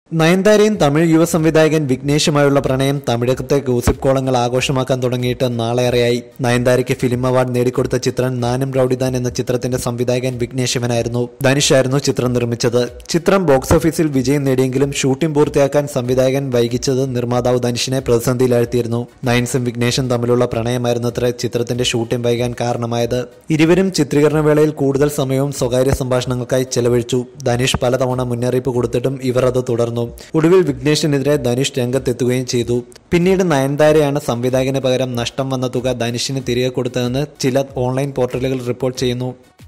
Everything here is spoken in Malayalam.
നയൻതാരയും തമിഴ് യുവ സംവിധായകൻ വിഘ്നേഷുമായുള്ള പ്രണയം തമിഴകത്തെ ഗോസിപ്പ് കോളങ്ങൾ ആഘോഷമാക്കാൻ തുടങ്ങിയിട്ട് നാളേറെയായി നയൻതാരയ്ക്ക് ഫിലിം അവാർഡ് നേടിക്കൊടുത്ത ചിത്രം നാനും റൌഡിദാൻ എന്ന ചിത്രത്തിന്റെ സംവിധായകൻ വിഘ്നേശിവനായിരുന്നു ധനുഷായിരുന്നു ചിത്രം നിർമ്മിച്ചത് ചിത്രം ബോക്സ് ഓഫീസിൽ വിജയം നേടിയെങ്കിലും ഷൂട്ടിംഗ് പൂർത്തിയാക്കാൻ സംവിധായകൻ വൈകിച്ചത് നിർമ്മാതാവ് ധനുഷിനെ പ്രതിസന്ധിയിലാഴ്ത്തിയിരുന്നു നയൻസും വിഘ്നേഷും തമ്മിലുള്ള പ്രണയമായിരുന്നത്ര ചിത്രത്തിന്റെ ഷൂട്ടിംഗ് വൈകാൻ കാരണമായത് ഇരുവരും ചിത്രീകരണ വേളയിൽ കൂടുതൽ സമയവും സ്വകാര്യ സംഭാഷണങ്ങൾക്കായി ചെലവഴിച്ചു ധനുഷ് പലതവണ മുന്നറിയിപ്പ് കൊടുത്തിട്ടും ഇവർ അത് തുടർന്നു ഒടുവിൽ വിഘ്നേഷിനെതിരെ ധനുഷ് രംഗത്തെത്തുകയും ചെയ്തു പിന്നീട് നയൻതാരയാണ് സംവിധായകന് പകരം നഷ്ടം വന്ന തുക ധനുഷിന് തിരികെ കൊടുത്തതെന്ന് ചില ഓൺലൈൻ പോർട്ടലുകൾ റിപ്പോർട്ട് ചെയ്യുന്നു